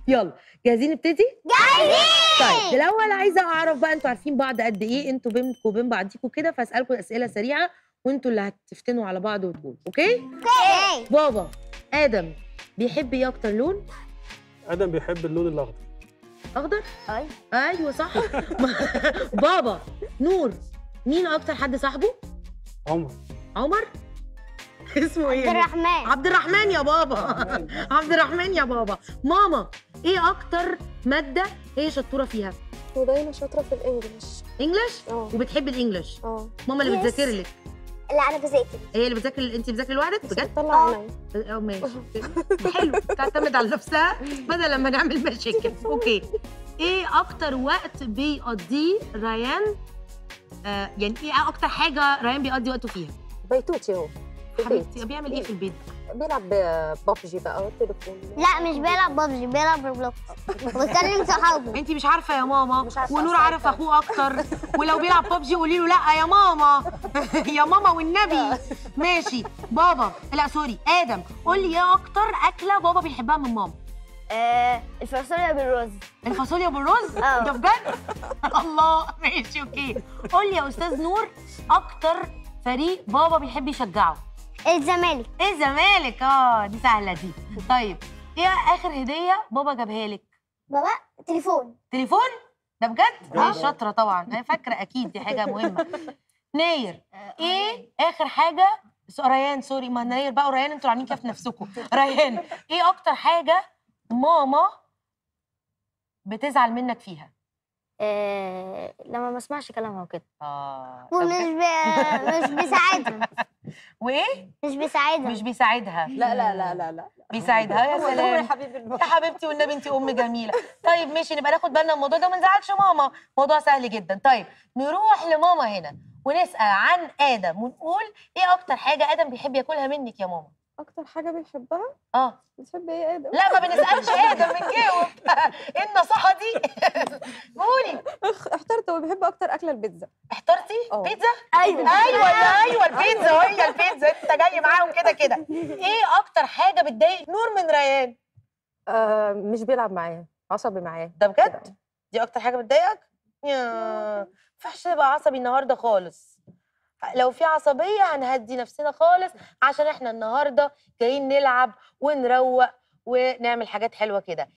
يلا جاهزين نبتدي جاهزين طيب الاول عايزه اعرف بقى انتوا عارفين بعض قد ايه انتوا بينكم وبين بعضيكوا كده فاسالكم اسئله سريعه وانتوا اللي هتفتنوا على بعض وتقولوا اوكي اوكي بابا ادم بيحب ايه اكتر لون ادم بيحب اللون الاخضر اخضر اي ايوه صح بابا نور مين اكتر حد صاحبه عمر عمر اسمه ايه عبد الرحمن عبد الرحمن يا بابا عبد الرحمن يا بابا ماما ايه اكتر ماده هي شطوره فيها ودايما شاطرة في الإنجليش انجلش اه وبتحب الانجليش اه ماما اللي Yes. بتذاكر لك لا انا بذاكر هي اللي بتذاكر انت بتذاكري لوحدك بس بجد بتطلع اه. عيني اه ماشي حلو تعتمد على نفسها بدل لما نعمل مشاكل اوكي ايه اكتر وقت بيقضيه ريان آه يعني ايه اكتر حاجه ريان بيقضي وقته فيها بيتوتي هو في البيت حبيبتي بيعمل ايه في البيت بيلعب ببجي بقى والتليفون لا مش بيلعب ببجي بيلعب روبلوكس وبيكلم صحابه انت مش عارفه يا ماما مش عارفة ونور أصلاً. عارف اخوه اكتر ولو بيلعب ببجي قولي له لا يا ماما يا ماما والنبي ماشي بابا لا سوري ادم قول لي ايه اكتر اكله بابا بيحبها من ماما آه الفاصوليا بالرز الفاصوليا بالرز اه. ده بجد الله ماشي اوكي قول لي يا استاذ نور اكتر فريق بابا بيحب يشجعه الزمالك ايه الزمالك اه دي سهله دي طيب ايه اخر هديه بابا جابها لك بابا تليفون تليفون ده بجد اه شاطره طبعا انا فاكره اكيد دي حاجه مهمه ناير ايه اخر حاجه س- ريان سوري ما ناير بقى وريان انتوا عاملين كده في نفسكم ريان ايه اكتر حاجه ماما بتزعل منك فيها آه لما ما اسمعش كلامها وكده اه طب ومش بجد؟ ب... مش بيساعدها وايه مش بيساعدها مش بيساعدها لا لا لا لا لا بيساعدها يا هو هو يا سلام حبيبي المخ. يا حبيبتي والنبي انت ام جميله طيب ماشي نبقى ناخد بالنا من الموضوع ده وما نزعلش ماما موضوع سهل جدا طيب نروح لماما هنا ونسال عن ادم ونقول ايه اكتر حاجه ادم بيحب ياكلها منك يا ماما أكتر حاجة بيحبها اه بتحب إيه يا آدم؟ لا ما بنسالش ادم بنجاوب ايه النصيحه دي قولي اخ احترت هو بيحب أكتر أكلة البيتزا احترتي اه. بيتزا ايوه ايوه ايوه البيتزا هي البيتزا انت جاي معاهم كده كده ايه اكتر حاجه بتضايق نور من ريان آه مش بيلعب معايا عصبي معايا ده بجد كده. دي اكتر حاجه بتضايقك يا ما ينفعش تبقى عصبي النهارده خالص لو في عصبيه هنهدي نفسنا خالص عشان احنا النهارده جايين نلعب ونروق ونعمل حاجات حلوه كده